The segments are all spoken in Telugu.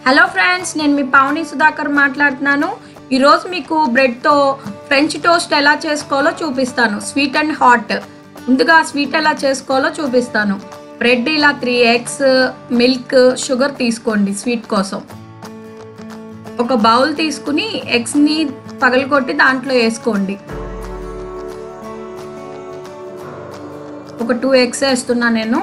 హలో ఫ్రెండ్స్ నేను మీ పావని సుధాకర్ మాట్లాడుతున్నాను ఈరోజు మీకు బ్రెడ్తో ఫ్రెంచ్ టోస్ట్ ఎలా చేసుకోవాలో చూపిస్తాను స్వీట్ అండ్ హాట్ ముందుగా స్వీట్ ఎలా చేసుకోవాలో చూపిస్తాను బ్రెడ్ ఇలా త్రీ ఎగ్స్ మిల్క్ షుగర్ తీసుకోండి స్వీట్ కోసం ఒక బౌల్ తీసుకుని ఎగ్స్ని పగలగొట్టి దాంట్లో వేసుకోండి ఒక టూ ఎగ్స్ వేస్తున్నా నేను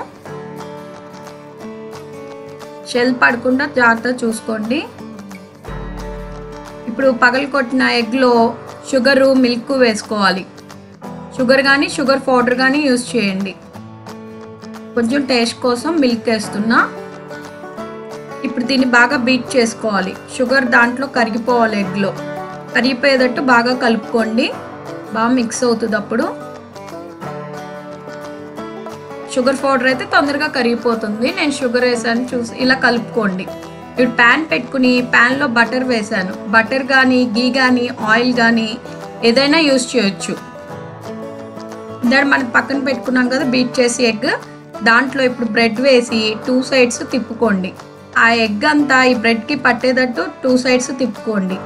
షెల్ పడకుండా జాగ్రత్త చూసుకోండి ఇప్పుడు పగలు కొట్టిన ఎగ్లో షుగరు మిల్క్ వేసుకోవాలి షుగర్ కానీ షుగర్ పౌడర్ కానీ యూజ్ చేయండి కొంచెం టేస్ట్ కోసం మిల్క్ వేస్తున్నా ఇప్పుడు దీన్ని బాగా బీట్ చేసుకోవాలి షుగర్ దాంట్లో కరిగిపోవాలి ఎగ్లో కరిగిపోయేటట్టు బాగా కలుపుకోండి బాగా మిక్స్ అవుతుంది అప్పుడు షుగర్ పౌడర్ అయితే తొందరగా కరిగిపోతుంది నేను షుగర్ వేసాను చూసి ఇలా కలుపుకోండి ఇప్పుడు ప్యాన్ పెట్టుకుని ప్యాన్లో బటర్ వేసాను బటర్ కానీ గీ కానీ ఆయిల్ కానీ ఏదైనా యూస్ చేయొచ్చు దాన్ని మనం పక్కన పెట్టుకున్నాం కదా బీట్ చేసి ఎగ్ దాంట్లో ఇప్పుడు బ్రెడ్ వేసి టూ సైడ్స్ తిప్పుకోండి ఆ ఎగ్ అంతా ఈ బ్రెడ్కి పట్టేటట్టు టూ సైడ్స్ తిప్పుకోండి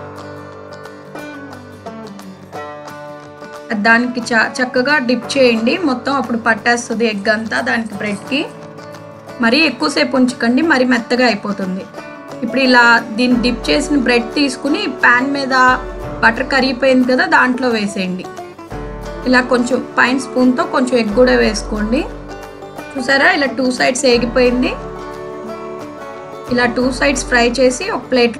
దానికి చ చక్కగా డిప్ చేయండి మొత్తం అప్పుడు పట్టేస్తుంది ఎగ్ అంతా దానికి బ్రెడ్కి మరీ ఎక్కువసేపు ఉంచకండి మరీ మెత్తగా అయిపోతుంది ఇప్పుడు ఇలా దీన్ని డిప్ చేసిన బ్రెడ్ తీసుకుని ప్యాన్ మీద బటర్ కరిగిపోయింది కదా దాంట్లో వేసేయండి ఇలా కొంచెం పైన స్పూన్తో కొంచెం ఎగ్ కూడా వేసుకోండి చూసారా ఇలా టూ సైడ్స్ ఏగిపోయింది ఇలా టూ సైడ్స్ ఫ్రై చేసి ఒక ప్లేట్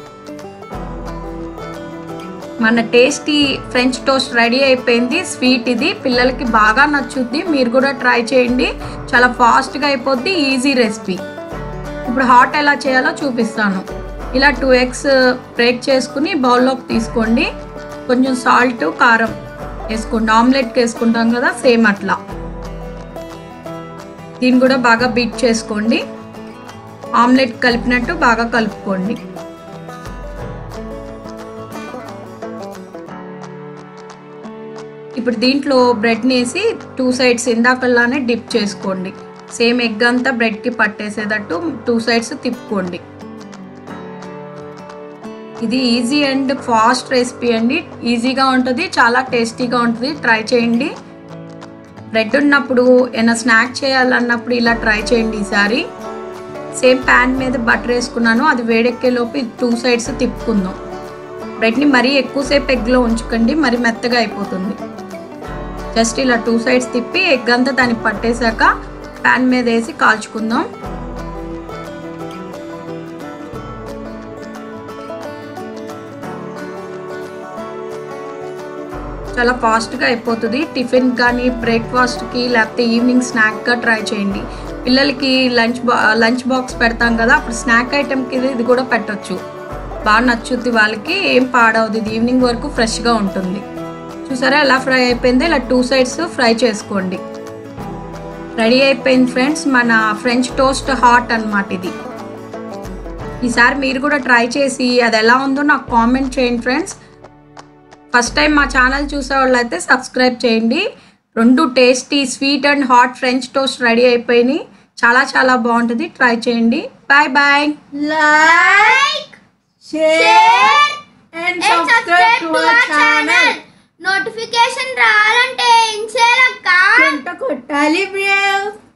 మన టేస్టీ ఫ్రెంచ్ టోస్ట్ రెడీ అయిపోయింది స్వీట్ ఇది పిల్లలకి బాగా నచ్చుద్ది మీరు కూడా ట్రై చేయండి చాలా ఫాస్ట్గా అయిపోద్ది ఈజీ రెసిపీ ఇప్పుడు హాట్ ఎలా చేయాలో చూపిస్తాను ఇలా టూ ఎగ్స్ బ్రేక్ చేసుకుని బౌల్లోకి తీసుకోండి కొంచెం సాల్ట్ కారం వేసుకోండి ఆమ్లెట్కి వేసుకుంటాం కదా సేమ్ అట్లా దీన్ని కూడా బాగా బీట్ చేసుకోండి ఆమ్లెట్ కలిపినట్టు బాగా కలుపుకోండి ఇప్పుడు దీంట్లో బ్రెడ్ని వేసి టూ సైడ్స్ ఇందాకలానే డిప్ చేసుకోండి సేమ్ ఎగ్ అంతా బ్రెడ్కి పట్టేసేటట్టు టూ సైడ్స్ తిప్పుకోండి ఇది ఈజీ అండ్ ఫాస్ట్ రెసిపీ అండి ఈజీగా ఉంటుంది చాలా టేస్టీగా ఉంటుంది ట్రై చేయండి బ్రెడ్ ఉన్నప్పుడు ఏమైనా స్నాక్ చేయాలన్నప్పుడు ఇలా ట్రై చేయండి ఈసారి సేమ్ ప్యాన్ మీద బటర్ వేసుకున్నాను అది వేడెక్కేలోపు టూ సైడ్స్ తిప్పుకుందాం బ్రెడ్ని మరీ ఎక్కువసేపు ఎగ్లో ఉంచకండి మరి మెత్తగా అయిపోతుంది జస్ట్ ఇలా టూ సైడ్స్ తిప్పి ఎగ్ అంతా దానికి పట్టేశాక ప్యాన్ మీద వేసి కాల్చుకుందాం చాలా ఫాస్ట్గా అయిపోతుంది టిఫిన్ కానీ బ్రేక్ఫాస్ట్కి లేకపోతే ఈవినింగ్ స్నాక్గా ట్రై చేయండి పిల్లలకి లంచ్ బా లంచ్ బాక్స్ పెడతాం కదా అప్పుడు స్నాక్ ఐటెంకి ఇది కూడా పెట్టొచ్చు బాగా నచ్చుద్ది వాళ్ళకి ఏం పాడవద్దు ఇది ఈవినింగ్ వరకు ఫ్రెష్గా ఉంటుంది చూసారా ఎలా ఫ్రై అయిపోయింది ఇలా టూ సైడ్స్ ఫ్రై చేసుకోండి రెడీ అయిపోయింది ఫ్రెండ్స్ మన ఫ్రెంచ్ టోస్ట్ హాట్ అనమాట ఇది ఈసారి మీరు కూడా ట్రై చేసి అది ఎలా ఉందో నాకు కామెంట్ చేయండి ఫ్రెండ్స్ ఫస్ట్ టైం మా ఛానల్ చూసే వాళ్ళు అయితే సబ్స్క్రైబ్ చేయండి రెండు tasty sweet and hot French toast ready అయిపోయినాయి చాలా చాలా బాగుంటుంది ట్రై చేయండి bye bye like, share, and subscribe to our channel. Notification రావాలంటే ఏం చేయాలక్క గంట కొట్టాలి బ్రేవ్